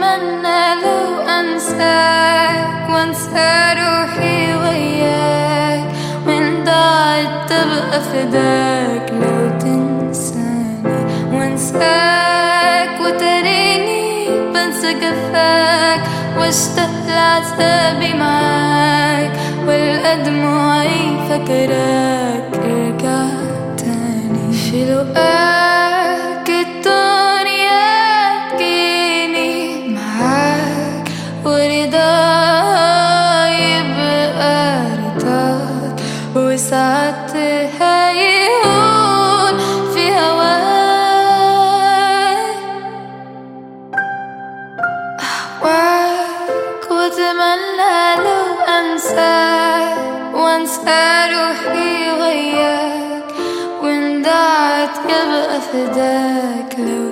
واتمنى لو انساك وانسى روحي وياك وان ضاعت تبقى فداك لو تنساني وانساك وتريني بنسى جفاك واشتاق لعذابي معاك والأدمعي فاكراك ارجع تاني في لقاك الدنيا تجيني معاك ورضا يبقى رضاك وساعتها يهون في هواك أهواك وأتمنى لو أنساك وأنسى روحي وياك وإن ضاعت يبقى فداك لو